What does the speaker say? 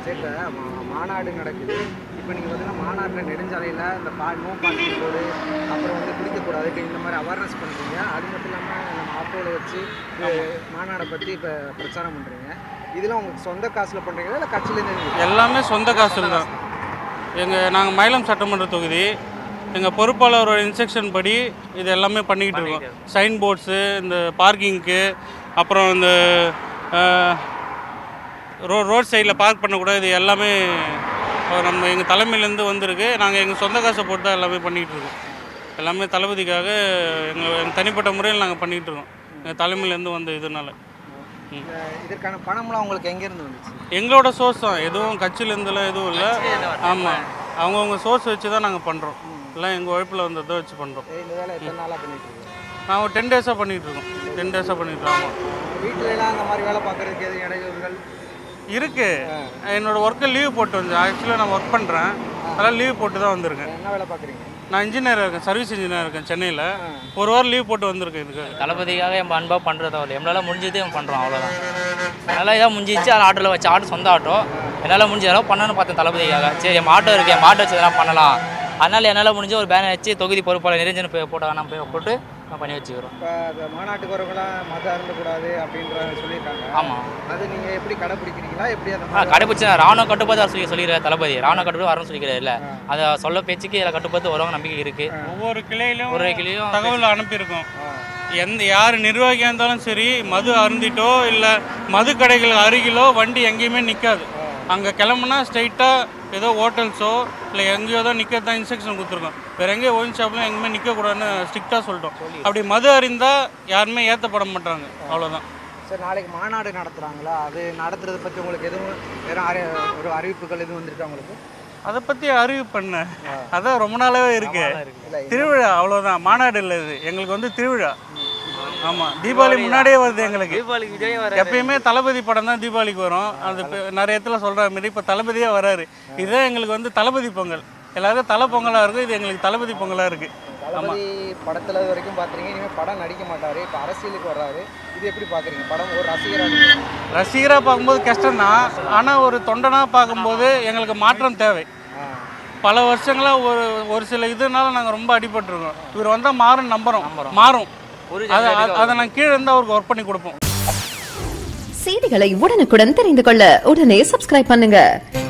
சரி இப்போ மா- மாநாடு நடக்குது இப்போ நீங்கள் பார்த்தீங்கன்னா மாநாட்டில் நெடுஞ்சாலையில் இந்த பா நோ பார்க்கிங் போர்டு அப்புறம் வந்து குடிக்கக்கூடாது இப்போ இந்த மாதிரி அவேர்னஸ் பண்ணுறீங்க அது மட்டும் இல்லாமல் நம்ம ஆட்டோவில் வச்சு இது மாநாடை பற்றி இப்போ பிரச்சாரம் பண்ணுறீங்க இதெல்லாம் உங்களுக்கு சொந்த காசில் பண்ணுறீங்களா இல்லை கட்சியிலேருந்து எல்லாமே சொந்த காசில் தான் எங்கள் நாங்கள் மயிலம் சட்டமன்ற தொகுதி எங்கள் பொறுப்பாளரோட இன்ஸ்ட்ரக்ஷன் படி இது எல்லாமே பண்ணிக்கிட்டு இருக்கோம் சைன் போர்ட்ஸு இந்த பார்க்கிங்க்கு அப்புறம் இந்த ரோ ரோட் சைடில் பார்க் பண்ணக்கூடாது இது எல்லாமே அஹ், நம்ம எங்கள் தலைமையிலேருந்து வந்திருக்கு நாங்கள் எங்கள் சொந்த காசை போட்டு தான் எல்லாமே பண்ணிக்கிட்டு இருக்கோம் எல்லாமே தளபதிக்காக எங்கள் எங்கள் தனிப்பட்ட முறையில் நாங்கள் பண்ணிக்கிட்டு இருக்கோம் எங்கள் தலைமையிலேருந்து வந்த இதனால இந்த இதற்கான பணம்லாம் உங்களுக்கு எங்கேருந்து வந்துச்சு எங்களோட சோர்ஸ் தான் எதுவும் கட்சியிலேருந்துலாம் எதுவும் இல்லை ஆமாம் அவங்கவுங்க சோர்ஸ் வச்சு தான் நாங்கள் பண்ணுறோம் எல்லாம் எங்கள் உழைப்பில் வந்ததை வச்சு பண்ணுறோம் இந்த வேலை எத்தனை நாளாக பண்ணிட்டு இருக்கீங்க நான் ஒரு டென் டேஸாக பண்ணிகிட்டு இருக்கோம் டென் டேஸாக பண்ணிட்டு இருக்கோம் ஆமாம் வீட்டுல எல்லாம் அந்த மாதிரி வேலை பார்க்கறதுக்கு எதுவும் இடையூறுகள் இருக்கு என்னோட ஒர்க்கை லீவ் போட்டு வந்து ஆக்சுவலாக நான் ஒர்க் பண்ணுறேன் அதெல்லாம் லீவ் போட்டு தான் வந்திருக்கேன் என்ன வேலை பார்க்குறீங்க நான் இன்ஜினியர் இருக்கேன் சர்வீஸ் இன்ஜினியர் இருக்கேன் சென்னையில் ஒரு வாரம் லீவ் போட்டு வந்திருக்கேன் இதுக்காக தளபதிக்காக என் அன்பாக பண்ணுறது அவ்வளோ எங்களால் முடிஞ்சது பண்ணுறோம் அவ்வளோதான் என்னால் இதாக முடிஞ்சிச்சு அது ஆட்டோவில் வச்சு ஆட்டோ சொந்த ஆட்டோ என்னால் முடிஞ்ச அளவு பண்ணணும்னு பார்த்தேன் தளபதிக்காக சரி என் ஆட்டோ இருக்கு என் ஆட்டோ வச்சு எதனா பண்ணலாம் அதனால் என்னால் முடிஞ்ச ஒரு பேனர் வச்சு தொகுதி பொறுப்பாளர் நிரஞ்சன் போய் போட்ட வேணாம் போய் போட்டு நான் பண்ணி வச்சுக்கிறோம் இப்போ இந்த மாநாட்டுக்கு வரவங்களாம் மதம் அருந்தக்கூடாது அப்படின்ற சொல்லியிருக்காங்க ஆமாம் அது நீங்கள் எப்படி கடைப்பிடிக்கிறீங்களா எப்படி அந்த ஆ கடைப்பிடிச்சு ராணுவ கட்டுப்பாடு சொல்லி சொல்லிடுறாரு தளபதி ராணுவ கட்டுப்பாடு வரணும்னு சொல்லிக்கிறாரு இல்லை அதை சொல்ல பேச்சுக்கு இதில் கட்டுப்பாடு வருவாங்க நம்பிக்கை இருக்குது ஒவ்வொரு கிளையிலும் ஒரு கிளியும் தகவல் அனுப்பியிருக்கோம் எந்த யார் நிர்வாகியாக இருந்தாலும் சரி மது அருந்திட்டோ இல்லை மது கடைகள் அருகிலோ வண்டி எங்கேயுமே நிற்காது அங்கே கிளம்புனா ஸ்ட்ரைட்டாக ஏதோ ஹோட்டல்ஸோ இல்லை எங்கேயோ தான் நிற்கிறது தான் இன்ஸ்ட்ரக்ஷன் கொடுத்துருக்கோம் வேறு எங்கேயும் ஒயின் ஷாப்லாம் எங்கேயுமே நிற்கக்கூடாதுன்னு ஸ்ட்ரிக்டாக சொல்லிட்டோம் அப்படி மது அறிந்தால் யாருமே ஏற்றப்பட மாட்டாங்க அவ்வளோதான் சரி நாளைக்கு மாநாடு நடத்துகிறாங்களா அது நடத்துறதை பற்றி உங்களுக்கு எதுவும் வேறு அறி ஒரு அறிவிப்புகள் எதுவும் வந்திருக்கா உங்களுக்கு அதை பற்றி அறிவு பண்ணேன் அதான் ரொம்ப நாளாவே இருக்கு இல்லை திருவிழா அவ்வளோதான் மாநாடு இல்லை இது எங்களுக்கு வந்து திருவிழா ஆமாம் தீபாவளி முன்னாடியே வருது எங்களுக்கு தீபாவளிக்கு விஜய் வர எப்பயுமே தளபதி படம் தான் தீபாவளிக்கு வரும் அது இப்ப நிறைய இடத்துல சொல்கிற மாரி இப்போ தளபதியே வராரு இதுதான் எங்களுக்கு வந்து தளபதி பொங்கல் எல்லாருக்கும் தலை பொங்கலாக இருக்கும் இது எங்களுக்கு தளபதி பொங்கலாக இருக்குது தளபதி படத்தில் இது வரைக்கும் பார்த்துறீங்க இனிமேல் படம் நடிக்க மாட்டார் இப்போ அரசியலுக்கு வர்றாரு இது எப்படி பார்க்குறீங்க படம் ஒரு ரசிகராக ரசிகராக பார்க்கும்போது கஷ்டம்தான் ஆனால் ஒரு தொண்டனாக பார்க்கும்போது எங்களுக்கு மாற்றம் தேவை பல வருஷங்களாக ஒரு ஒரு சில இதுனால நாங்கள் ரொம்ப அடிபட்டிருக்கோம் இவர் வந்தால் மாறும் நம்புறோம் மாறும் ஒரு அதை அதை நான் கீழே இருந்து அவருக்கு ஒர்க் பண்ணி கொடுப்போம் செய்திகளை உடனுக்குடன் தெரிந்து கொள்ள உடனே சப்ஸ்கிரைப் பண்ணுங்க